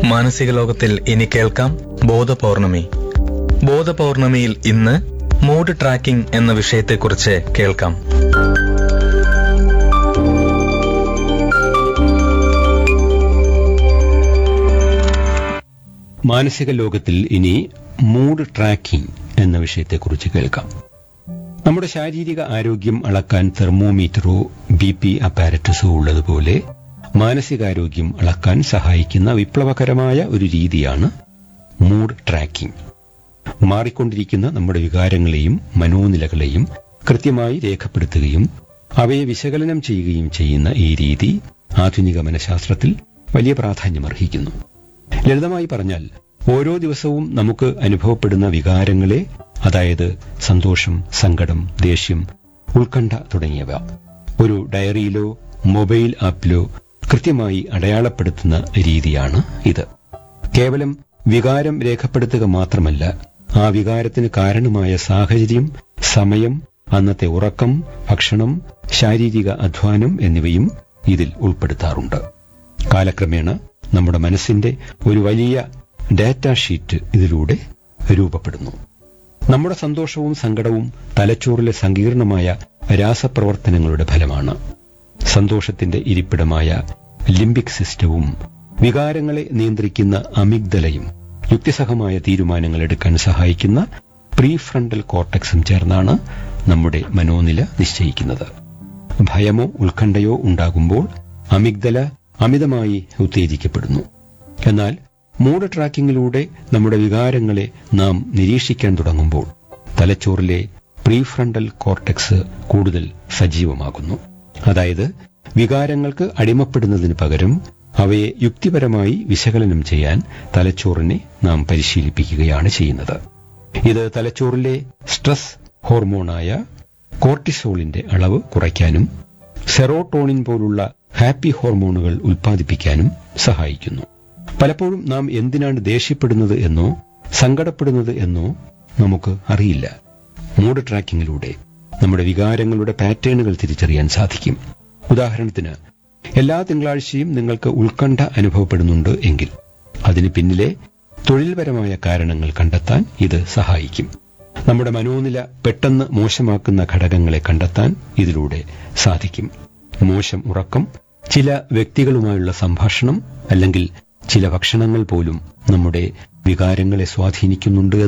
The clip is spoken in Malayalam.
മാനസിക ലോകത്തിൽ ഇനി കേൾക്കാം ബോധപൗർണമി ബോധപൗർണമിയിൽ ഇന്ന് മൂഡ് ട്രാക്കിംഗ് എന്ന വിഷയത്തെക്കുറിച്ച് കേൾക്കാം മാനസിക ലോകത്തിൽ ഇനി മൂഡ് ട്രാക്കിംഗ് എന്ന വിഷയത്തെക്കുറിച്ച് കേൾക്കാം നമ്മുടെ ശാരീരിക ആരോഗ്യം അളക്കാൻ തെർമോമീറ്ററോ ബി പി അപ്പാരറ്റസോ ഉള്ളതുപോലെ മാനസികാരോഗ്യം അളക്കാൻ സഹായിക്കുന്ന വിപ്ലവകരമായ ഒരു രീതിയാണ് മൂഡ് ട്രാക്കിംഗ് മാറിക്കൊണ്ടിരിക്കുന്ന നമ്മുടെ വികാരങ്ങളെയും മനോനിലകളെയും കൃത്യമായി രേഖപ്പെടുത്തുകയും അവയെ വിശകലനം ചെയ്യുകയും ചെയ്യുന്ന ഈ രീതി ആധുനിക മനഃശാസ്ത്രത്തിൽ വലിയ പ്രാധാന്യമർഹിക്കുന്നു ലളിതമായി പറഞ്ഞാൽ ഓരോ ദിവസവും നമുക്ക് അനുഭവപ്പെടുന്ന വികാരങ്ങളെ അതായത് സന്തോഷം സങ്കടം ദേഷ്യം ഉത്കണ്ഠ തുടങ്ങിയവ ഒരു ഡയറിയിലോ മൊബൈൽ ആപ്പിലോ കൃത്യമായി അടയാളപ്പെടുത്തുന്ന രീതിയാണ് ഇത് കേവലം വികാരം രേഖപ്പെടുത്തുക മാത്രമല്ല ആ വികാരത്തിന് കാരണമായ സാഹചര്യം സമയം അന്നത്തെ ഉറക്കം ഭക്ഷണം ശാരീരിക അധ്വാനം എന്നിവയും ഇതിൽ ഉൾപ്പെടുത്താറുണ്ട് കാലക്രമേണ നമ്മുടെ മനസ്സിന്റെ ഒരു വലിയ ഡാറ്റ ഷീറ്റ് ഇതിലൂടെ രൂപപ്പെടുന്നു നമ്മുടെ സന്തോഷവും സങ്കടവും തലച്ചോറിലെ സങ്കീർണമായ രാസപ്രവർത്തനങ്ങളുടെ ഫലമാണ് സന്തോഷത്തിന്റെ ഇരിപ്പിടമായ ലിംബിക് സിസ്റ്റവും വികാരങ്ങളെ നിയന്ത്രിക്കുന്ന അമിഗ്ദലയും യുക്തിസഹമായ തീരുമാനങ്ങൾ എടുക്കാൻ സഹായിക്കുന്ന പ്രീ ഫ്രണ്ടൽ കോർട്ടക്സും ചേർന്നാണ് നമ്മുടെ മനോനില നിശ്ചയിക്കുന്നത് ഭയമോ ഉത്കണ്ഠയോ ഉണ്ടാകുമ്പോൾ അമിഗ്ദല അമിതമായി ഉത്തേജിക്കപ്പെടുന്നു എന്നാൽ മൂഡ് ട്രാക്കിങ്ങിലൂടെ നമ്മുടെ വികാരങ്ങളെ നാം നിരീക്ഷിക്കാൻ തുടങ്ങുമ്പോൾ തലച്ചോറിലെ പ്രീഫ്രണ്ടൽ കോർട്ടക്സ് കൂടുതൽ സജീവമാകുന്നു അതായത് വികാരങ്ങൾക്ക് അടിമപ്പെടുന്നതിന് പകരം അവയെ യുക്തിപരമായി വിശകലനം ചെയ്യാൻ തലച്ചോറിനെ നാം പരിശീലിപ്പിക്കുകയാണ് ചെയ്യുന്നത് ഇത് തലച്ചോറിലെ സ്ട്രെസ് ഹോർമോണായ കോർട്ടിസോളിന്റെ അളവ് കുറയ്ക്കാനും സെറോട്ടോണിൻ പോലുള്ള ഹാപ്പി ഹോർമോണുകൾ ഉൽപ്പാദിപ്പിക്കാനും സഹായിക്കുന്നു പലപ്പോഴും നാം എന്തിനാണ് ദേഷ്യപ്പെടുന്നത് എന്നോ സങ്കടപ്പെടുന്നത് എന്നോ നമുക്ക് അറിയില്ല മൂഡ് ട്രാക്കിങ്ങിലൂടെ നമ്മുടെ വികാരങ്ങളുടെ പാറ്റേണുകൾ തിരിച്ചറിയാൻ സാധിക്കും ഉദാഹരണത്തിന് എല്ലാ തിങ്കളാഴ്ചയും നിങ്ങൾക്ക് ഉത്കണ്ഠ അനുഭവപ്പെടുന്നുണ്ട് എങ്കിൽ അതിന് പിന്നിലെ തൊഴിൽപരമായ കാരണങ്ങൾ കണ്ടെത്താൻ ഇത് സഹായിക്കും നമ്മുടെ മനോനില പെട്ടെന്ന് മോശമാക്കുന്ന ഘടകങ്ങളെ കണ്ടെത്താൻ ഇതിലൂടെ സാധിക്കും മോശം ഉറക്കം ചില വ്യക്തികളുമായുള്ള സംഭാഷണം അല്ലെങ്കിൽ ചില ഭക്ഷണങ്ങൾ പോലും നമ്മുടെ വികാരങ്ങളെ സ്വാധീനിക്കുന്നുണ്ട്